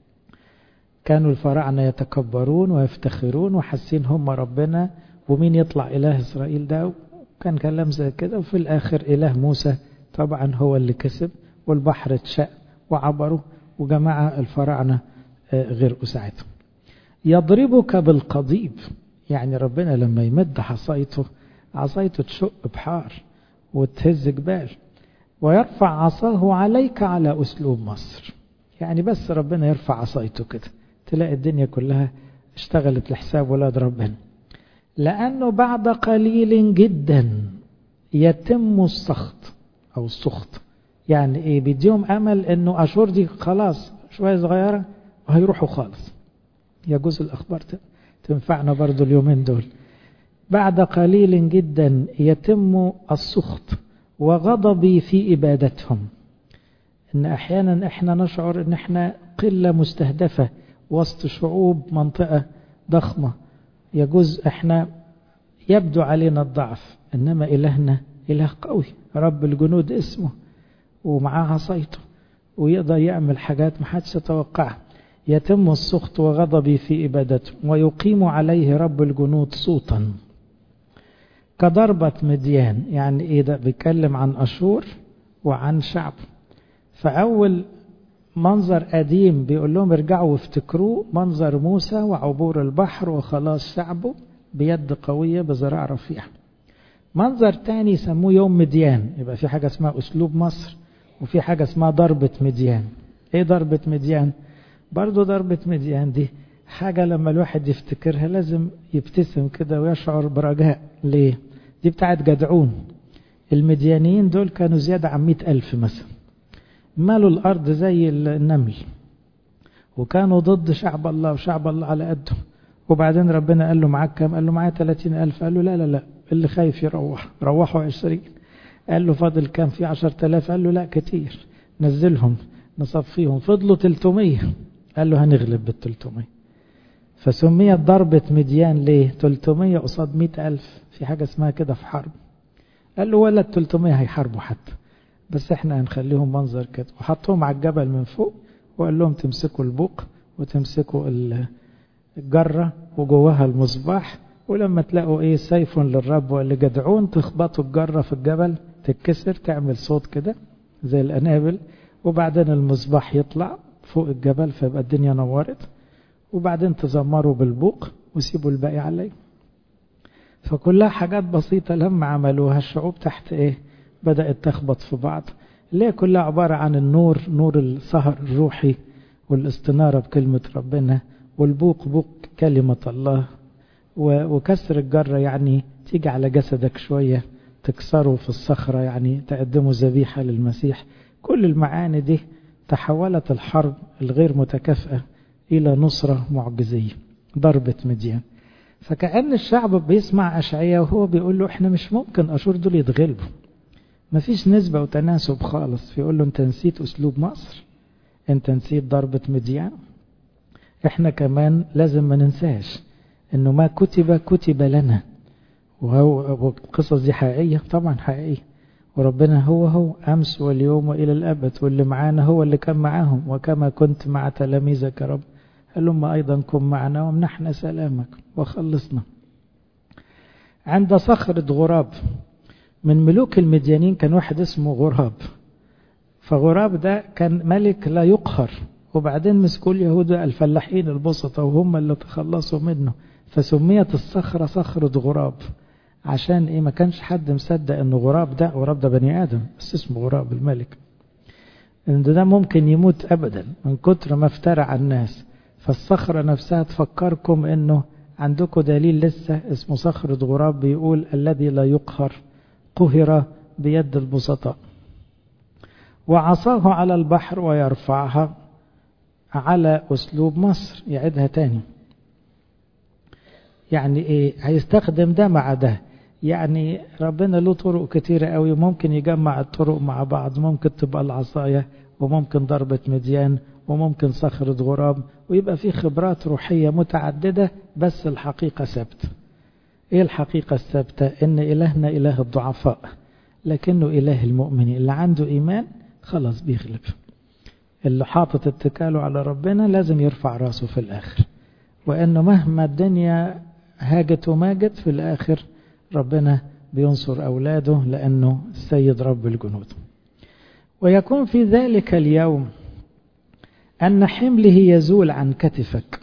كانوا الفراعنة يتكبرون ويفتخرون وحاسين هم ربنا ومين يطلع إله إسرائيل ده كان كلام زي كده وفي الآخر إله موسى طبعا هو اللي كسب والبحر اتشق وعبروا وجماعة الفراعنة غير ساعتهم يضربك بالقضيب يعني ربنا لما يمد حصيته عصايته تشق بحار وتهز جبال ويرفع عصاه عليك على أسلوب مصر يعني بس ربنا يرفع عصايته كده تلاقي الدنيا كلها اشتغلت لحساب ولاد ربنا لأنه بعد قليل جدا يتم السخط أو السخط يعني إيه بيديهم أمل أنه أشور دي خلاص شوية صغيرة وهيروحوا خالص يجوز الأخبار تنفعنا برضو اليومين دول بعد قليل جدا يتم السخط وغضبي في إبادتهم إن أحيانا إحنا نشعر إن إحنا قلة مستهدفة وسط شعوب منطقة ضخمة يجوز إحنا يبدو علينا الضعف إنما إلهنا إله قوي رب الجنود اسمه ومعاه عصايته ويقدر يعمل حاجات ما حدش يتوقعها يتم السخط وغضبي في إبادته ويقيم عليه رب الجنود صوتا كضربة مديان يعني إيه ده بيتكلم عن أشور وعن شعب فأول منظر قديم بيقول لهم ارجعوا وافتكروه منظر موسى وعبور البحر وخلاص شعبه بيد قوية بذراع رفيعة منظر تاني يسموه يوم مديان يبقى في حاجة اسمها أسلوب مصر وفي حاجة اسمها ضربة مديان ايه ضربة مديان برضو ضربة مديان دي حاجة لما الواحد يفتكرها لازم يبتسم كده ويشعر برجاء ليه دي بتاعت جدعون المديانيين دول كانوا زيادة عن مئة ألف مثلا مالوا الأرض زي النمل وكانوا ضد شعب الله وشعب الله على قده وبعدين ربنا قال له معاك كام قال له معايا 30 ألف قال له لا لا لا اللي خايف يروح روحوا 20 قال له فاضل كام في 10000 قال له لا كتير نزلهم نصفيهم فضلوا 300 قال له هنغلب بال 300 فسميت ضربة مديان ليه 300 قصاد 100000 في حاجة اسمها كده في حرب قال له ولا ال 300 هيحاربوا حتى بس احنا هنخليهم منظر كده وحطهم على الجبل من فوق وقال لهم تمسكوا البوق وتمسكوا الجرة وجواها المصباح ولما تلاقوا ايه سيف للرب واللي جدعون تخبطوا الجرة في الجبل تتكسر تعمل صوت كده زي الأنابل وبعدين المصباح يطلع فوق الجبل فيبقى الدنيا نورت وبعدين تزمروا بالبوق وسيبوا الباقي عليه فكلها حاجات بسيطة لما عملوها الشعوب تحت ايه بدأت تخبط في بعض اللي هي كلها عبارة عن النور نور السهر الروحي والاستنارة بكلمة ربنا والبوق بوق كلمة الله وكسر الجرة يعني تيجي على جسدك شوية تكسره في الصخرة يعني تقدمه ذبيحة للمسيح كل المعاني دي تحولت الحرب الغير متكافئة إلى نصرة معجزية ضربة مديان فكأن الشعب بيسمع أشعية وهو بيقول له احنا مش ممكن أشور دول يتغلبوا مفيش نسبة وتناسب خالص فيقول له انت نسيت أسلوب مصر انت نسيت ضربة مديان احنا كمان لازم ما ننساش انه ما كتب كتب لنا وهو القصص دي حقيقية طبعا حقيقية وربنا هو هو أمس واليوم وإلى الأبد واللي معانا هو اللي كان معاهم وكما كنت مع تلاميذك يا رب هلم أيضا كن معنا وامنحنا سلامك وخلصنا عند صخرة غراب من ملوك المديانين كان واحد اسمه غراب فغراب ده كان ملك لا يقهر وبعدين مسكوا اليهود الفلاحين البسطة وهم اللي تخلصوا منه فسميت الصخرة صخرة غراب عشان ايه ما كانش حد مصدق ان غراب ده غراب ده بني ادم بس اسمه غراب الملك ان ده ممكن يموت ابدا من كتر ما افترى على الناس فالصخرة نفسها تفكركم انه عندكم دليل لسه اسمه صخرة غراب بيقول الذي لا يقهر قهر بيد البسطاء وعصاه على البحر ويرفعها على أسلوب مصر يعيدها تاني يعني ايه هيستخدم ده مع ده يعني ربنا له طرق كتيرة قوي ممكن يجمع الطرق مع بعض ممكن تبقى العصاية وممكن ضربة مديان وممكن صخرة غراب ويبقى في خبرات روحية متعددة بس الحقيقة ثابتة ايه الحقيقة الثابتة ان الهنا اله الضعفاء لكنه اله المؤمن اللي عنده ايمان خلاص بيغلب اللي حاطط اتكاله على ربنا لازم يرفع راسه في الاخر وانه مهما الدنيا هاجت وماجت في الاخر ربنا بينصر اولاده لانه السيد رب الجنود ويكون في ذلك اليوم ان حمله يزول عن كتفك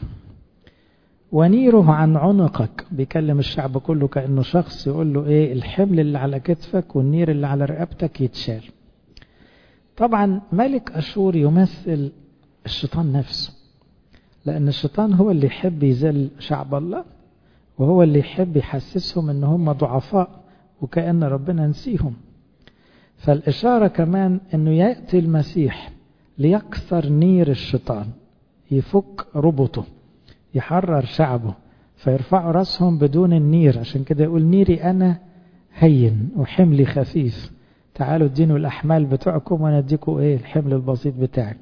ونيره عن عنقك بيكلم الشعب كله كانه شخص يقول له ايه الحمل اللي على كتفك والنير اللي على رقبتك يتشال طبعا ملك أشور يمثل الشيطان نفسه لأن الشيطان هو اللي يحب يذل شعب الله وهو اللي يحب يحسسهم ان هم ضعفاء وكأن ربنا نسيهم فالإشارة كمان انه يأتي المسيح ليكسر نير الشيطان يفك ربطه يحرر شعبه فيرفعوا راسهم بدون النير عشان كده يقول نيري أنا هين وحملي خفيف تعالوا ادينوا الأحمال بتوعكم وانا اديكم ايه الحمل البسيط بتاعي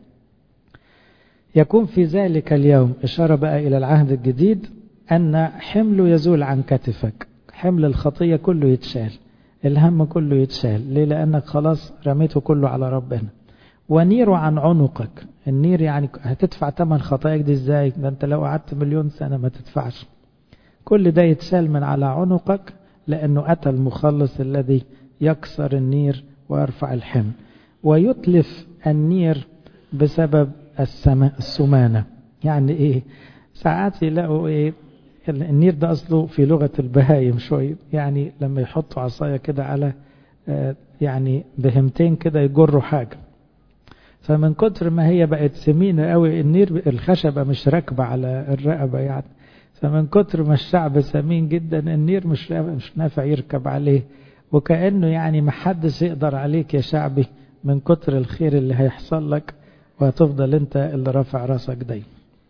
يكون في ذلك اليوم إشارة بقى إلى العهد الجديد أن حمله يزول عن كتفك حمل الخطية كله يتشال الهم كله يتشال ليه لأنك خلاص رميته كله على ربنا ونيره عن عنقك النير يعني هتدفع ثمن خطاياك دي ازاي ده انت لو قعدت مليون سنة ما تدفعش كل ده يتشال من على عنقك لأنه أتى المخلص الذي يكسر النير ويرفع الحمل ويتلف النير بسبب السما السمانة يعني ايه ساعات يلاقوا ايه النير ده اصله في لغة البهايم شوية يعني لما يحطوا عصاية كده على آه يعني بهمتين كده يجروا حاجة فمن كتر ما هي بقت سمينة قوي النير الخشبة مش راكبة على الرقبة يعني فمن كتر ما الشعب سمين جدا النير مش مش نافع يركب عليه وكأنه يعني محدش يقدر عليك يا شعبي من كتر الخير اللي هيحصل لك وهتفضل انت اللي رافع راسك دايما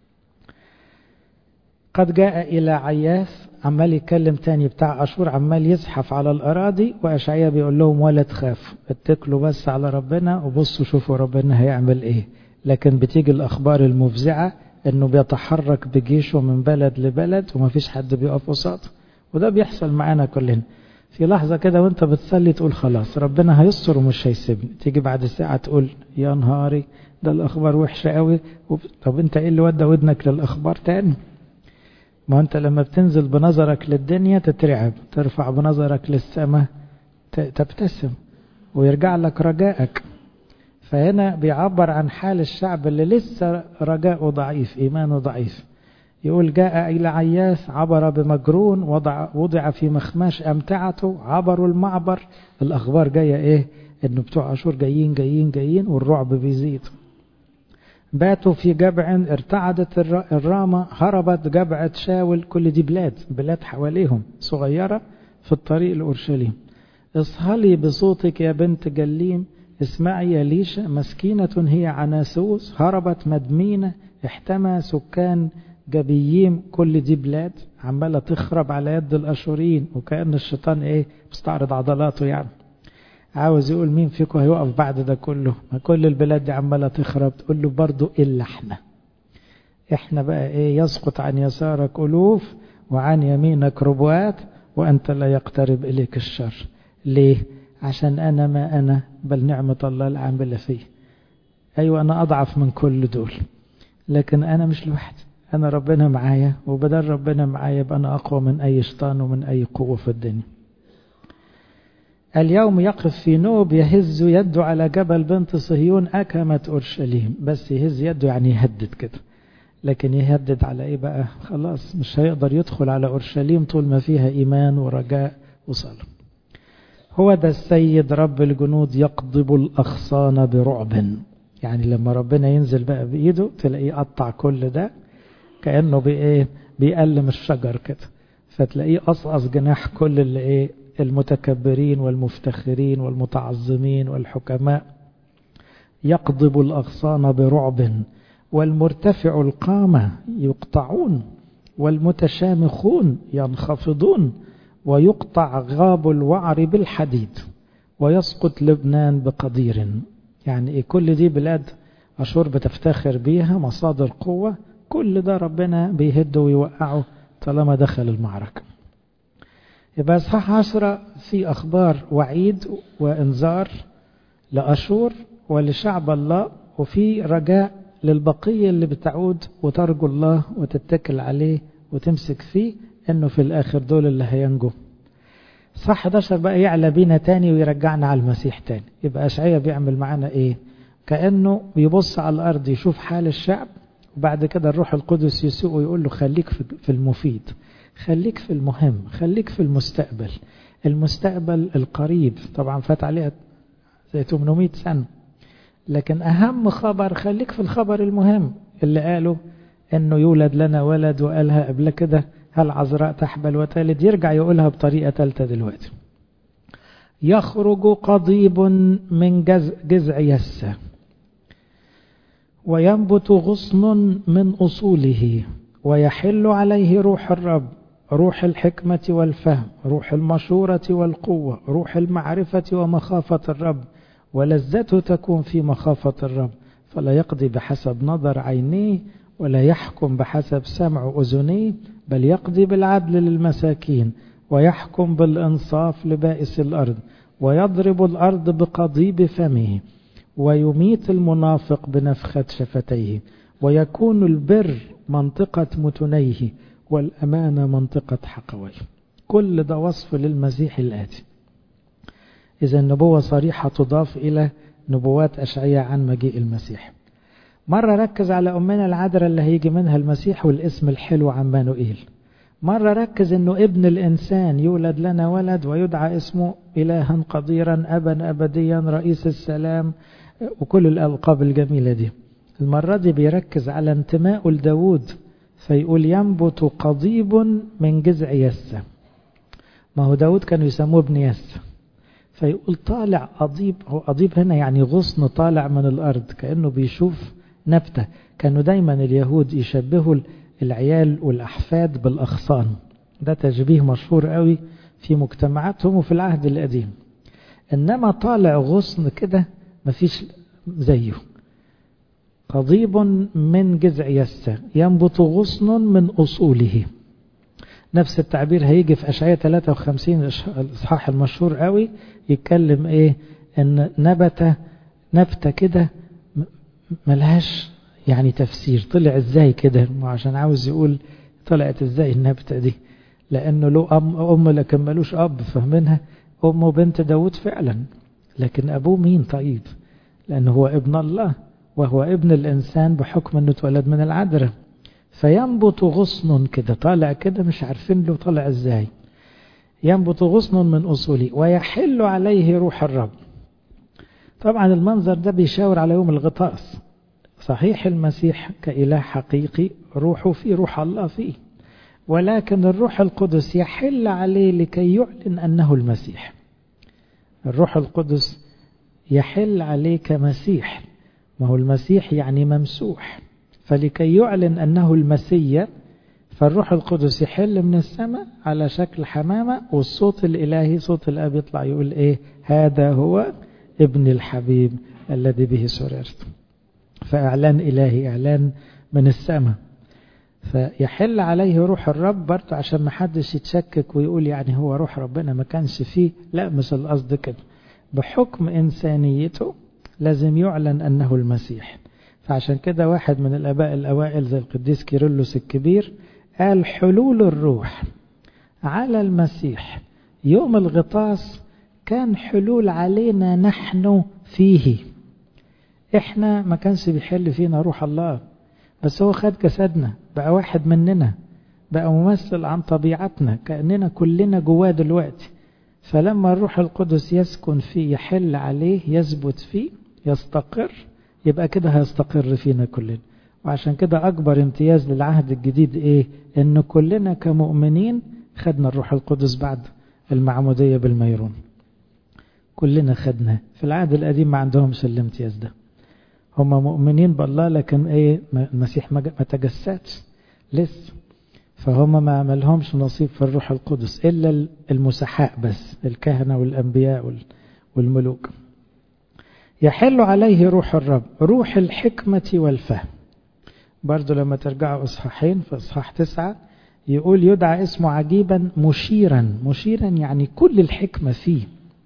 قد جاء إلى عياث عمال يتكلم تاني بتاع أشور عمال يزحف على الأراضي وأشعياء بيقول لهم ولا تخافوا اتكلوا بس على ربنا وبصوا شوفوا ربنا هيعمل ايه لكن بتيجي الأخبار المفزعة انه بيتحرك بجيشه من بلد لبلد ومفيش حد بيقف قصاده وده بيحصل معانا كلنا في لحظة كده وانت بتصلي تقول خلاص ربنا هيستر ومش هيسيبني تيجي بعد ساعة تقول يا نهاري ده الأخبار وحشة قوي طب انت ايه اللي ودى ودنك للأخبار تاني ما انت لما بتنزل بنظرك للدنيا تترعب ترفع بنظرك للسماء تبتسم ويرجع لك رجائك فهنا بيعبر عن حال الشعب اللي لسه رجاءه ضعيف إيمانه ضعيف يقول جاء إلى عياث عبر بمجرون وضع, وضع في مخماش أمتعته عبروا المعبر الأخبار جاية إيه إنه بتوع أشور جايين جايين جايين والرعب بيزيد باتوا في جبع ارتعدت الرامة هربت جبعة شاول كل دي بلاد بلاد حواليهم صغيرة في الطريق لأورشليم اصهلي بصوتك يا بنت جليم اسمعي يا ليشا مسكينة هي عناسوس هربت مدمينة احتمى سكان جبييم كل دي بلاد عمالة تخرب على يد الأشوريين وكأن الشيطان ايه مستعرض عضلاته يعني عاوز يقول مين فيكم هيقف بعد ده كله ما كل البلاد دي عمالة تخرب تقول له برضو إلا احنا احنا بقى ايه يسقط عن يسارك ألوف وعن يمينك ربوات وأنت لا يقترب إليك الشر ليه عشان أنا ما أنا بل نعمة الله العاملة فيه أيوة أنا أضعف من كل دول لكن أنا مش لوحدي أنا ربنا معايا وبدل ربنا معايا يبقى أنا أقوى من أي شيطان ومن أي قوة في الدنيا اليوم يقف في نوب يهز يده على جبل بنت صهيون أكمت أورشليم بس يهز يده يعني يهدد كده لكن يهدد على إيه بقى خلاص مش هيقدر يدخل على أورشليم طول ما فيها إيمان ورجاء وصلاة هو ده السيد رب الجنود يقضب الأغصان برعب يعني لما ربنا ينزل بقى بإيده تلاقيه قطع كل ده كأنه بإيه بيألم الشجر كده فتلاقيه قصقص جناح كل اللي إيه المتكبرين والمفتخرين والمتعظمين والحكماء يقضب الأغصان برعب والمرتفع القامة يقطعون والمتشامخون ينخفضون ويقطع غاب الوعر بالحديد ويسقط لبنان بقدير يعني إيه كل دي بلاد أشور بتفتخر بيها مصادر قوة كل ده ربنا بيهده ويوقعه طالما دخل المعركة يبقى اصحاح عشرة في أخبار وعيد وإنذار لأشور ولشعب الله وفي رجاء للبقية اللي بتعود وترجو الله وتتكل عليه وتمسك فيه انه في الاخر دول اللي هينجوا صح 11 بقى يعلى بينا تاني ويرجعنا على المسيح تاني يبقى اشعيا بيعمل معانا ايه كأنه بيبص على الارض يشوف حال الشعب وبعد كده الروح القدس يسوق ويقول له خليك في المفيد خليك في المهم خليك في المستقبل المستقبل القريب طبعا فات عليها زي 800 سنة لكن أهم خبر خليك في الخبر المهم اللي قاله أنه يولد لنا ولد وقالها قبل كده هل عذراء تحبل وتلد يرجع يقولها بطريقة ثالثة دلوقتي يخرج قضيب من جزع, جزع يسة وينبت غصن من أصوله ويحل عليه روح الرب روح الحكمة والفهم روح المشورة والقوة روح المعرفة ومخافة الرب ولذته تكون في مخافة الرب فلا يقضي بحسب نظر عينيه ولا يحكم بحسب سمع أذنيه بل يقضي بالعدل للمساكين ويحكم بالإنصاف لبائس الأرض ويضرب الأرض بقضيب فمه ويميت المنافق بنفخة شفتيه ويكون البر منطقة متنيه والأمانة منطقة حقويه كل ده وصف للمسيح الآتي إذا النبوة صريحة تضاف إلى نبوات أشعية عن مجيء المسيح مرة ركز على أمنا العذراء اللي هيجي منها المسيح والاسم الحلو عمانوئيل مرة ركز أنه ابن الإنسان يولد لنا ولد ويدعى اسمه إلها قديرا أبا أبديا رئيس السلام وكل الألقاب الجميلة دي المرة دي بيركز على انتمائه لداود فيقول ينبت قضيب من جذع يسة ما هو داود كانوا يسموه ابن يسة فيقول طالع قضيب هو قضيب هنا يعني غصن طالع من الأرض كأنه بيشوف نبتة كانوا دايما اليهود يشبهوا العيال والأحفاد بالأغصان ده تشبيه مشهور قوي في مجتمعاتهم وفي العهد القديم إنما طالع غصن كده مفيش زيه قضيب من جذع يسة ينبت غصن من أصوله نفس التعبير هيجي في أشعية 53 الإصحاح المشهور قوي يتكلم إيه إن نبت نبتة كده ملهاش يعني تفسير طلع إزاي كده عشان عاوز يقول طلعت إزاي النبتة دي لأنه له أم, أم لكن ملوش أب فاهمينها أمه بنت داود فعلا لكن أبوه مين طيب لأنه هو ابن الله وهو ابن الإنسان بحكم أنه اتولد من العذراء فينبت غصن كده طالع كده مش عارفين له طالع ازاي ينبت غصن من أصوله ويحل عليه روح الرب طبعا المنظر ده بيشاور على يوم الغطاس صحيح المسيح كإله حقيقي روحه فيه روح الله فيه ولكن الروح القدس يحل عليه لكي يعلن أنه المسيح الروح القدس يحل عليه كمسيح ما هو المسيح يعني ممسوح فلكي يعلن أنه المسيا فالروح القدس يحل من السماء على شكل حمامة والصوت الإلهي صوت الأب يطلع يقول إيه هذا هو ابن الحبيب الذي به سررت فإعلان إلهي إعلان من السماء فيحل عليه روح الرب برضه عشان ما حدش يتشكك ويقول يعني هو روح ربنا ما كانش فيه لا مش القصد كده بحكم إنسانيته لازم يعلن أنه المسيح فعشان كده واحد من الآباء الأوائل زي القديس كيرلس الكبير قال حلول الروح على المسيح يوم الغطاس كان حلول علينا نحن فيه احنا ما كانش بيحل فينا روح الله بس هو خد جسدنا بقى واحد مننا بقى ممثل عن طبيعتنا كأننا كلنا جواه دلوقتي فلما الروح القدس يسكن فيه يحل عليه يثبت فيه يستقر يبقى كده هيستقر فينا كلنا وعشان كده أكبر امتياز للعهد الجديد إيه إن كلنا كمؤمنين خدنا الروح القدس بعد المعمودية بالميرون كلنا خدناه في العهد القديم ما عندهمش الامتياز ده هم مؤمنين بالله لكن ايه المسيح ما تجسدش لسه فهم ما عملهمش نصيب في الروح القدس الا المسحاء بس الكهنه والانبياء والملوك يحل عليه روح الرب روح الحكمه والفهم برضو لما ترجعوا اصحاحين في اصحاح تسعه يقول يدعى اسمه عجيبا مشيرا مشيرا يعني كل الحكمه فيه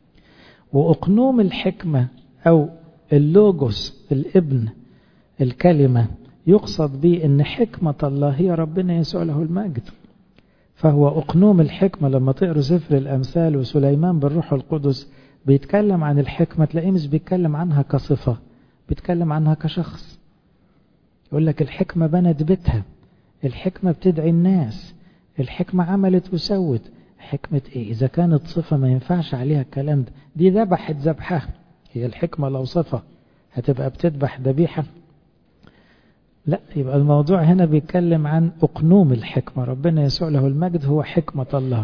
واقنوم الحكمه او اللوجوس الابن الكلمة يقصد به ان حكمة الله هي ربنا يسوع له المجد فهو أقنوم الحكمة لما تقروا سفر الأمثال وسليمان بالروح القدس بيتكلم عن الحكمة تلاقيه مش بيتكلم عنها كصفة بيتكلم عنها كشخص يقول لك الحكمة بنت بيتها الحكمة بتدعي الناس الحكمة عملت وسوت حكمة ايه إذا كانت صفة ما ينفعش عليها الكلام ده دي ذبحت ذبحها هي الحكمة لو صفة هتبقى بتذبح ذبيحة لا يبقى الموضوع هنا بيتكلم عن أقنوم الحكمة ربنا يسوع له المجد هو حكمة الله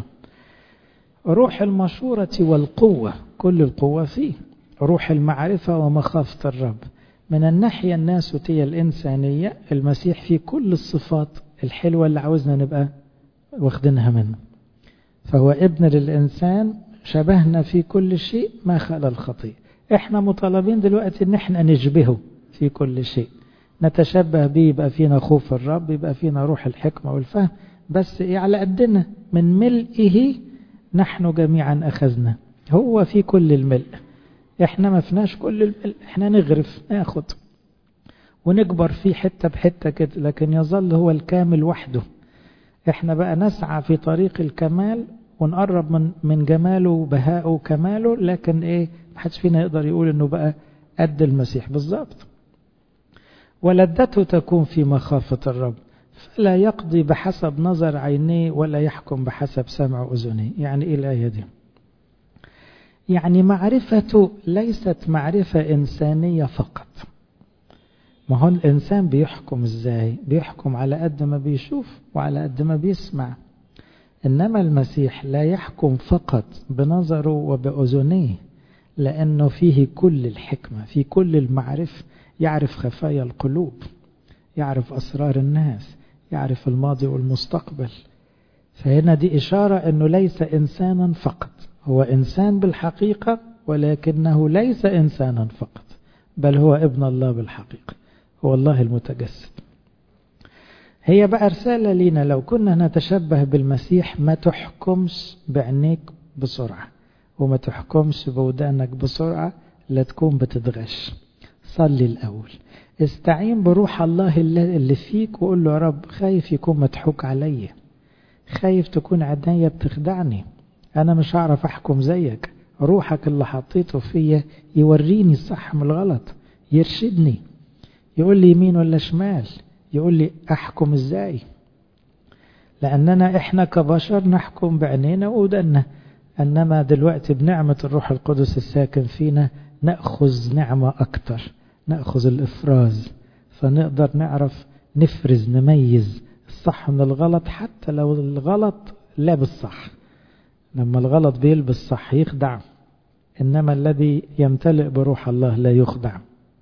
روح المشورة والقوة كل القوة فيه روح المعرفة ومخافة الرب من الناحية الناسوتية الإنسانية المسيح فيه كل الصفات الحلوة اللي عاوزنا نبقى واخدينها منه فهو ابن للإنسان شبهنا في كل شيء ما خلا الخطيئة احنا مطالبين دلوقتي ان احنا نشبهه في كل شيء نتشبه به يبقى فينا خوف الرب يبقى فينا روح الحكمة والفهم بس ايه على قدنا من ملئه نحن جميعا أخذنا هو في كل الملء احنا ما فيناش كل الملء احنا نغرف ناخد ونكبر فيه حتة بحتة كده لكن يظل هو الكامل وحده احنا بقى نسعى في طريق الكمال ونقرب من من جماله وبهائه وكماله لكن ايه محدش فينا يقدر يقول انه بقى قد المسيح بالظبط ولذته تكون في مخافة الرب فلا يقضي بحسب نظر عينيه ولا يحكم بحسب سمع أذنيه يعني إيه الآية دي يعني معرفته ليست معرفة إنسانية فقط ما هو الإنسان بيحكم إزاي بيحكم على قد ما بيشوف وعلى قد ما بيسمع إنما المسيح لا يحكم فقط بنظره وبأذنيه لأنه فيه كل الحكمة في كل المعرفة يعرف خفايا القلوب يعرف أسرار الناس يعرف الماضي والمستقبل فهنا دي إشارة أنه ليس إنسانا فقط هو إنسان بالحقيقة ولكنه ليس إنسانا فقط بل هو ابن الله بالحقيقة هو الله المتجسد هي بقى رسالة لينا لو كنا نتشبه بالمسيح ما تحكمش بعينيك بسرعة وما تحكمش بودانك بسرعة لا تكون بتتغش صلي الأول استعين بروح الله اللي فيك وقول له يا رب خايف يكون مضحوك عليا خايف تكون عينيا بتخدعني أنا مش هعرف أحكم زيك روحك اللي حطيته فيا يوريني الصح من الغلط يرشدني يقول لي يمين ولا شمال يقول لي أحكم إزاي لأننا إحنا كبشر نحكم بعينينا وودنا أنما دلوقتي بنعمة الروح القدس الساكن فينا نأخذ نعمة أكتر نأخذ الإفراز فنقدر نعرف نفرز نميز الصح من الغلط حتى لو الغلط لا بالصح لما الغلط بيلبس صح يخدع إنما الذي يمتلئ بروح الله لا يخدع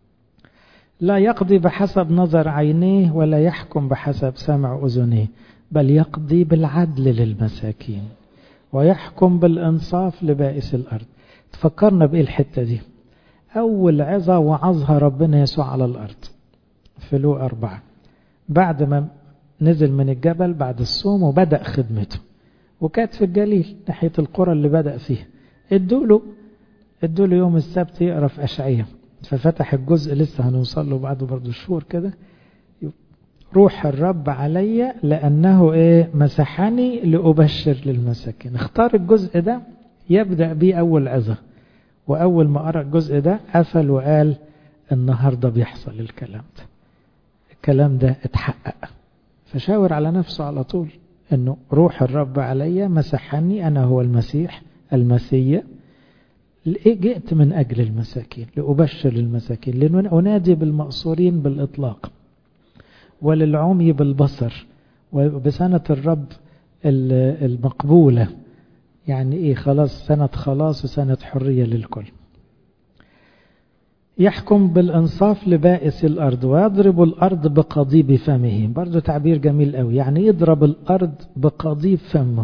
لا يقضي بحسب نظر عينيه ولا يحكم بحسب سمع أذنيه بل يقضي بالعدل للمساكين ويحكم بالإنصاف لبائس الأرض تفكرنا بإيه الحتة دي أول عظة وعظها ربنا يسوع على الأرض في لو أربعة بعد ما نزل من الجبل بعد الصوم وبدأ خدمته وكانت في الجليل ناحية القرى اللي بدأ فيها ادوا له ادوا له يوم السبت يقرا في أشعية ففتح الجزء لسه هنوصل له بعد برضه شهور كده روح الرب علي لأنه إيه مسحني لأبشر للمساكين اختار الجزء ده يبدأ بيه أول عظة وأول ما قرأ الجزء ده قفل وقال النهاردة بيحصل الكلام ده الكلام ده اتحقق فشاور على نفسه على طول انه روح الرب عليا مسحني انا هو المسيح المسيح جئت من اجل المساكين لابشر المساكين لانادي بالمأسورين بالاطلاق وللعمي بالبصر وبسنة الرب المقبولة يعني ايه خلاص سنة خلاص وسنة حرية للكل يحكم بالانصاف لبائس الارض ويضرب الارض بقضيب فمه برضو تعبير جميل قوي يعني يضرب الارض بقضيب فمه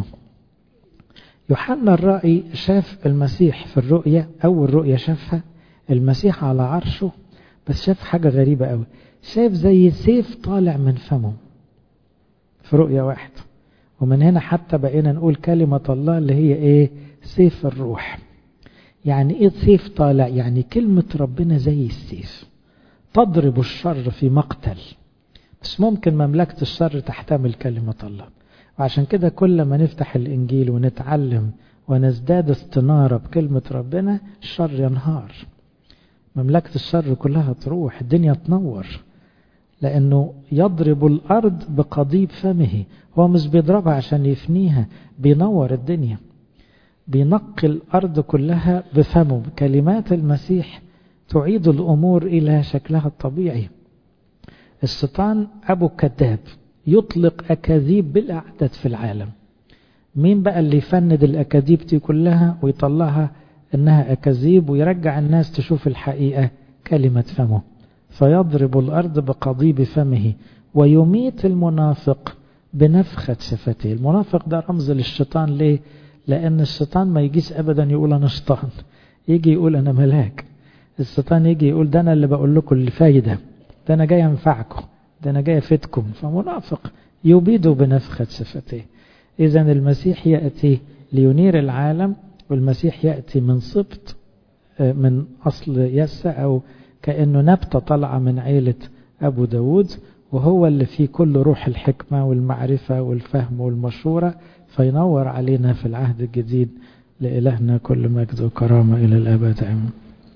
يوحنا الرائي شاف المسيح في الرؤية اول رؤية شافها المسيح على عرشه بس شاف حاجة غريبة قوي شاف زي سيف طالع من فمه في رؤية واحدة ومن هنا حتى بقينا نقول كلمة الله اللي هي ايه سيف الروح يعني ايه سيف طالع يعني كلمة ربنا زي السيف تضرب الشر في مقتل بس ممكن مملكة الشر تحتمل كلمة الله وعشان كده كل ما نفتح الإنجيل ونتعلم ونزداد استنارة بكلمة ربنا الشر ينهار مملكة الشر كلها تروح الدنيا تنور لأنه يضرب الأرض بقضيب فمه هو مش بيضربها عشان يفنيها بينور الدنيا بينقي الأرض كلها بفمه كلمات المسيح تعيد الأمور إلى شكلها الطبيعي الشيطان أبو كذاب يطلق أكاذيب بلا عدد في العالم مين بقى اللي يفند الأكاذيب دي كلها ويطلعها إنها أكاذيب ويرجع الناس تشوف الحقيقة كلمة فمه فيضرب الأرض بقضيب فمه ويميت المنافق بنفخة شفتيه المنافق ده رمز للشيطان ليه لأن الشيطان ما يجيش أبدا يقول أنا شيطان يجي يقول أنا ملاك الشيطان يجي يقول ده أنا اللي بقول لكم الفايدة ده أنا جاي أنفعكم ده أنا جاي أفيدكم فمنافق يبيد بنفخة شفتيه إذا المسيح يأتي لينير العالم والمسيح يأتي من سبط من أصل يسى أو كأنه نبتة طالعة من عيلة أبو داود وهو اللي فيه كل روح الحكمة والمعرفة والفهم والمشورة فينور علينا في العهد الجديد لإلهنا كل مجد وكرامة إلى الأبد آمين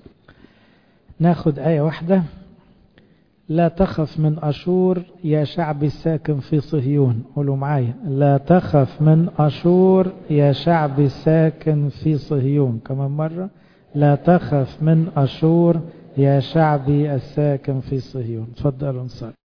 ناخد آية واحدة لا تخف من أشور يا شعبي الساكن في صهيون قولوا معايا لا تخف من أشور يا شعبي الساكن في صهيون كمان مرة لا تخف من أشور يا شعبي الساكن في صهيون تفضلوا نصلي